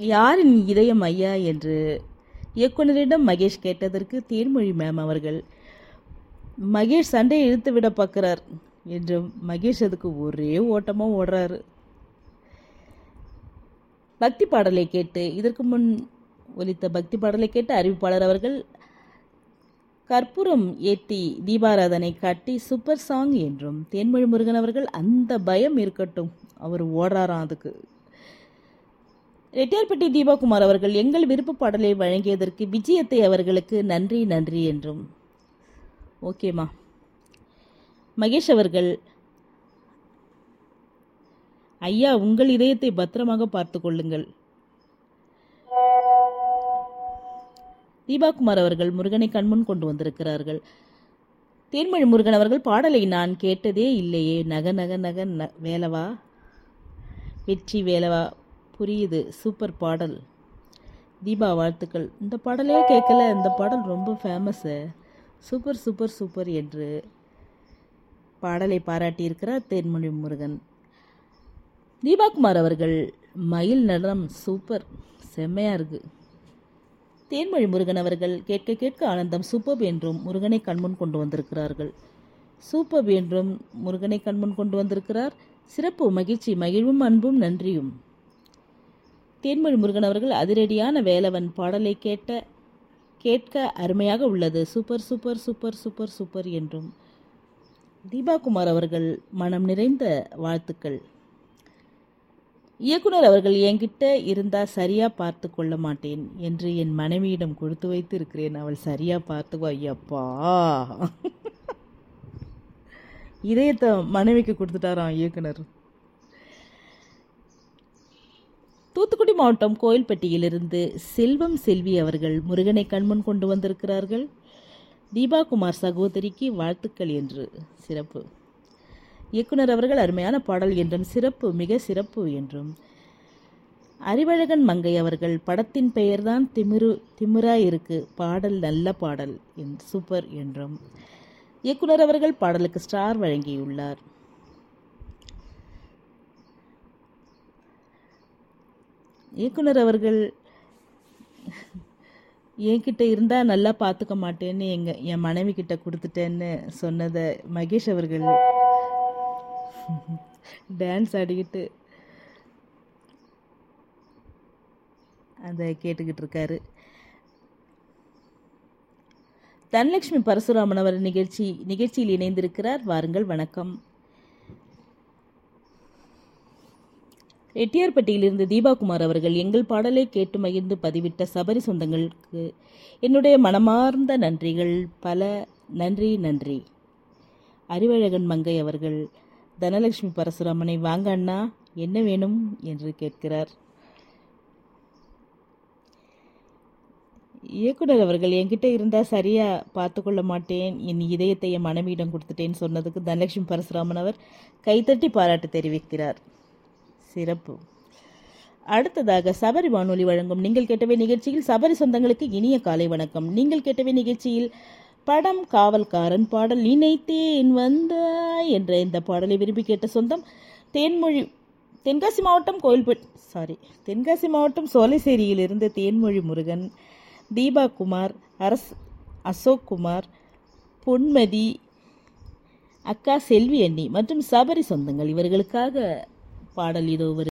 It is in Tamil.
யாரின் இதயம் ஐயா என்று இயக்குனரிடம் மகேஷ் கேட்டதற்கு தேன்மொழி மேம் அவர்கள் மகேஷ் சண்டையை இழுத்து விட பார்க்கிறார் என்று மகேஷ் அதுக்கு ஒரே ஓட்டமாக ஓடுறாரு பக்தி பாடலை கேட்டு இதற்கு முன் ஒலித்த பக்தி பாடலை கேட்டு அறிவிப்பாளர் அவர்கள் கற்பூரம் ஏற்றி தீபாராதனை காட்டி சூப்பர் சாங் என்றும் தேன்மொழி முருகன் அவர்கள் அந்த பயம் இருக்கட்டும் அவர் ஓடுறாராம் அதுக்கு ரெட்டியார்பட்டி தீபாகுமார் அவர்கள் எங்கள் விருப்ப பாடலை வழங்கியதற்கு விஜயத்தை அவர்களுக்கு நன்றி நன்றி என்றும் ஓகேம்மா மகேஷ் அவர்கள் ஐயா உங்கள் இதயத்தை பத்திரமாக பார்த்து கொள்ளுங்கள் தீபாகுமார் அவர்கள் முருகனை கண்முன் கொண்டு வந்திருக்கிறார்கள் தேன்மொழி முருகன் அவர்கள் பாடலை நான் கேட்டதே இல்லையே நக நக நக ந வேலவா வெற்றி வேலவா புரியுது சூப்பர் பாடல் தீபா வாழ்த்துக்கள் இந்த பாடலே கேட்கல இந்த பாடல் ரொம்ப ஃபேமஸ்ஸு சூப்பர் சூப்பர் சூப்பர் என்று பாடலை பாராட்டியிருக்கிறார் தேன்மொழி முருகன் தீபாகுமார் அவர்கள் மயில் நடனம் சூப்பர் செம்மையாக இருக்குது தேன்மொழி முருகன் அவர்கள் கேட்க கேட்க ஆனந்தம் சூப்பர் என்றும் முருகனை கண்முன் கொண்டு வந்திருக்கிறார்கள் சூப்பர் என்றும் முருகனை கண்முன் கொண்டு வந்திருக்கிறார் சிறப்பு மகிழ்ச்சி மகிழ்வும் அன்பும் நன்றியும் தேன்மொழி முருகன் அவர்கள் அதிரடியான வேலவன் பாடலை கேட்ட கேட்க அருமையாக உள்ளது super super super super super என்றும் தீபாகுமார் அவர்கள் மனம் நிறைந்த வாழ்த்துக்கள் இயக்குனர் அவர்கள் என்கிட்ட இருந்தா சரியா பார்த்து கொள்ள மாட்டேன் என்று என் மனைவியிடம் கொடுத்து வைத்து இருக்கிறேன் அவள் சரியா பார்த்துக்கோ ஐயப்பா இதயத்தை மனைவிக்கு கொடுத்துட்டாராம் இயக்குனர் தூத்துக்குடி மாவட்டம் கோயில்பட்டியிலிருந்து செல்வம் செல்வி அவர்கள் முருகனை கண்முன் கொண்டு வந்திருக்கிறார்கள் தீபாகுமார் சகோதரிக்கு வாழ்த்துக்கள் என்று சிறப்பு இயக்குனர் அவர்கள் அருமையான பாடல் என்றும் சிறப்பு மிக சிறப்பு என்றும் அறிவழகன் மங்கை அவர்கள் படத்தின் பெயர்தான் திமிரு திமிரா இருக்கு பாடல் நல்ல பாடல் என் சூப்பர் என்றும் இயக்குனர் அவர்கள் பாடலுக்கு ஸ்டார் வழங்கியுள்ளார் இயக்குனர் அவர்கள் என்கிட்ட இருந்தால் நல்லா பார்த்துக்க மாட்டேன்னு எங்கள் என் மனைவி கிட்ட கொடுத்துட்டேன்னு சொன்னதை மகேஷ் அவர்கள் டான்ஸ் ஆடிக்கிட்டு அதை கேட்டுக்கிட்டு இருக்காரு தனலட்சுமி பரசுராமன் அவர் நிகழ்ச்சி நிகழ்ச்சியில் இணைந்திருக்கிறார் வாருங்கள் வணக்கம் ரெட்டியார்பட்டியிலிருந்து தீபாகுமார் அவர்கள் எங்கள் பாடலை கேட்டு மகிழ்ந்து பதிவிட்ட சபரி சொந்தங்களுக்கு என்னுடைய மனமார்ந்த நன்றிகள் பல நன்றி நன்றி அறிவழகன் மங்கை அவர்கள் தனலட்சுமி பரசுராமனை வாங்க அண்ணா என்ன வேணும் என்று கேட்கிறார் இயக்குனர் அவர்கள் என்கிட்ட இருந்தால் சரியாக பார்த்து கொள்ள மாட்டேன் என் இதயத்தை என் மனைவியிடம் கொடுத்துட்டேன்னு சொன்னதுக்கு தனலட்சுமி பரசுராமன் அவர் கைத்தட்டி பாராட்டு தெரிவிக்கிறார் சிறப்பு அடுத்ததாக சபரி வானொலி வழங்கும் நீங்கள் கேட்டவை நிகழ்ச்சியில் சபரி சொந்தங்களுக்கு இனிய காலை வணக்கம் நீங்கள் கேட்டவை நிகழ்ச்சியில் படம் காவல்காரன் பாடல் நினைத்தேன் வந்தாய் என்ற இந்த பாடலை விரும்பி கேட்ட சொந்தம் தேன்மொழி தென்காசி மாவட்டம் கோயில்பட் சாரி தென்காசி மாவட்டம் சோலைசேரியிலிருந்து தேன்மொழி முருகன் தீபா குமார் அரஸ் அசோக் குமார் பொன்மதி அக்கா செல்வி அண்ணி மற்றும் சபரி சொந்தங்கள் இவர்களுக்காக பாடல் இதோ ஒரு